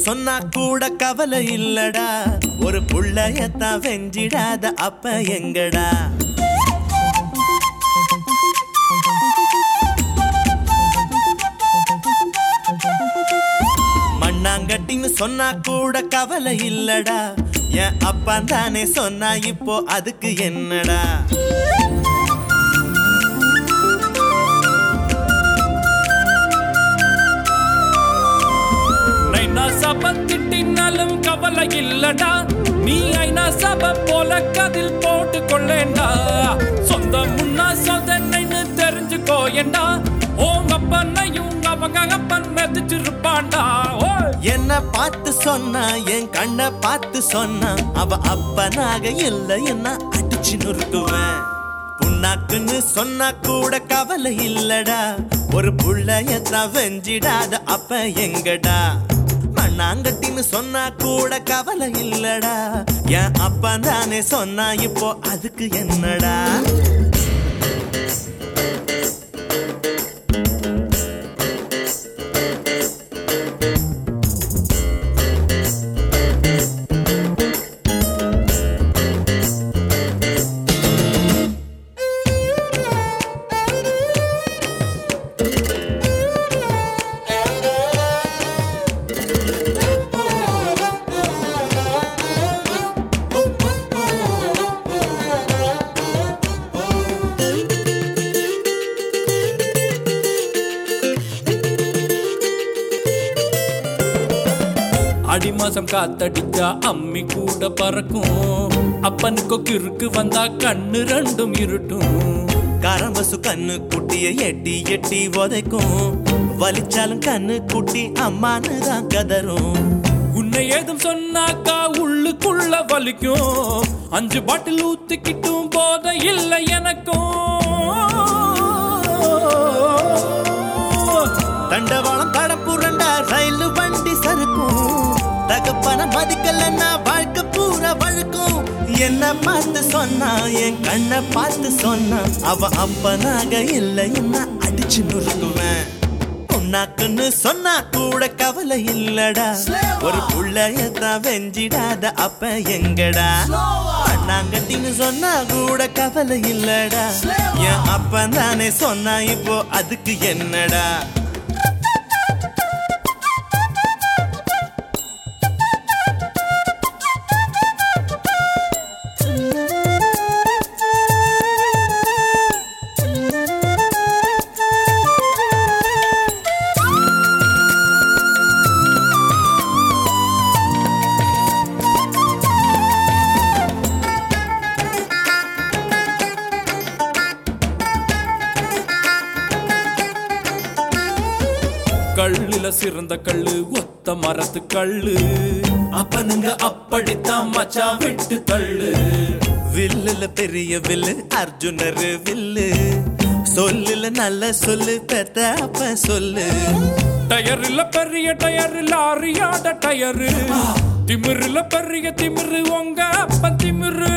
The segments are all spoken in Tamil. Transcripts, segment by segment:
சொன்னா கூட கவலை இல்லடா ஒரு புள்ளையத்தான் வெஞ்சிடாத அப்ப எங்கடா மண்ணாங்கட்டின்னு சொன்னா கூட கவலை இல்லடா என் அப்பா தானே சொன்னா இப்போ அதுக்கு என்னடா நைனா சப திட்டினாலும் கவலை இல்லடா நீ ஐநா சப போல கதில் போட்டு கொள்ளேண்டா சொந்த முன்னா சொதனைன்னு தெரிஞ்சுக்கோயண்டா உங்க அப்பனையும் அவங்க அப்பன் மெதிச்சிருப்பான்டா ஓய் என்ன பார்த்து சொன்னா என் கண்ணை பார்த்து சொன்னா அவ அப்பனாக இல்லை என்ன அடிச்சு நொறுக்குவேன் புண்ணாக்குன்னு சொன்னா கூட கவலை இல்லடா ஒரு புள்ளையத்தான் வெஞ்சிடாத அப்ப எங்கடா மண்ணாங்கட்டின்னு சொன்னா கூட கவலை இல்லடா என் அப்பா தானே சொன்னா இப்போ அதுக்கு என்னடா அடி மாசம் காத்தடிச்சா அம்மி கூட பறக்கும் அப்பனுக்கு கிறுக்கு வந்தா கண்ணு ரெண்டும் இருட்டும் கரம்பசு கண்ணு குட்டிய எட்டி எட்டி உதைக்கும் வலிச்சாலும் கண்ணு குட்டி அம்மான்னு தான் கதரும் உன்னை ஏதும் சொன்னாக்கா உள்ளுக்குள்ள வலிக்கும் அஞ்சு பாட்டில் ஊத்திக்கிட்டும் போத இல்லை எனக்கும் தண்டவாளம் கடப்புரண்டா ரயில் வண்டி சறுக்கும் தகப்பன மதிக்கலன்னா வாழ்க்கை பூரா வழுக்கும் என்ன பார்த்து சொன்னா என் கண்ணை பார்த்து சொன்னா அவ அப்பனாக இல்லை என்ன அடிச்சு நொறுக்குவேன் உன்னாக்குன்னு சொன்னா கூட கவலை இல்லடா ஒரு புள்ளையத்தான் வெஞ்சிடாத அப்ப எங்கடா அண்ணாங்கட்டின்னு சொன்னா கூட கவலை இல்லடா என் அப்பன் தானே சொன்னா இப்போ அதுக்கு என்னடா கல்லுல சிறந்த கல்லு ஒத்த மரத்து கல்லு அப்பனுங்க அப்படித்தான் மச்சான் விட்டு தள்ளு வில்லுல பெரிய வில்லு அர்ஜுனர் வில்லு சொல்லுல நல்ல சொல்லு பெத்த அப்ப சொல்லு டயர்ல பெரிய டயர் லாரியாட டயரு திமிருல பெரிய திமிரு உங்க அப்ப திமிரு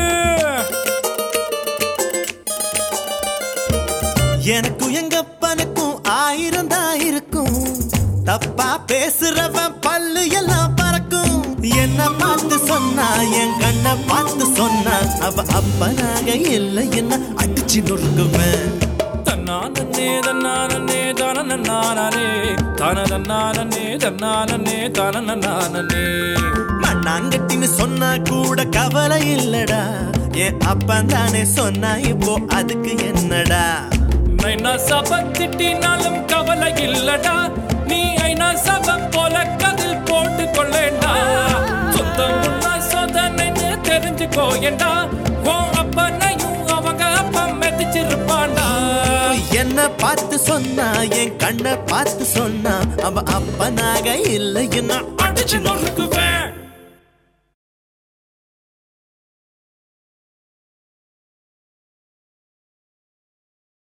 எனக்கும் எங்க அப்பனுக்கும் ஆயிரம் தான் இருக்கும் தப்பா பேசுறவன் பல்லு எல்லாம் பறக்கும் என்ன பார்த்து சொன்னா என் கண்ணை பார்த்து சொன்னா அவ அப்பனாக இல்லை என்ன அடிச்சு நொறுக்குவேன் தன்னானே தன்னானே தானே தானதன்னானே தன்னானே தானே மண்ணாங்கட்டின்னு சொன்னா கூட கவலை இல்லடா என் அப்பன் தானே சொன்னா இப்போ அதுக்கு என்னடா நைனா சப திட்டினாலும் கவலை இல்லடா நீ ஐநா சப போல கதில் போட்டு கொள்ளேண்டா சொந்தம் உன்னா சொதனைன்னு தெரிஞ்சுக்கோயண்டா உன் அப்பனையும் அவங்க அப்பா மெதிச்சிருப்பான்டா என்ன பார்த்து சொன்னா என் கண்ணை பார்த்து சொன்னா அவ அப்பனாக இல்லை என்ன அடிச்சு நொறுக்குவேன்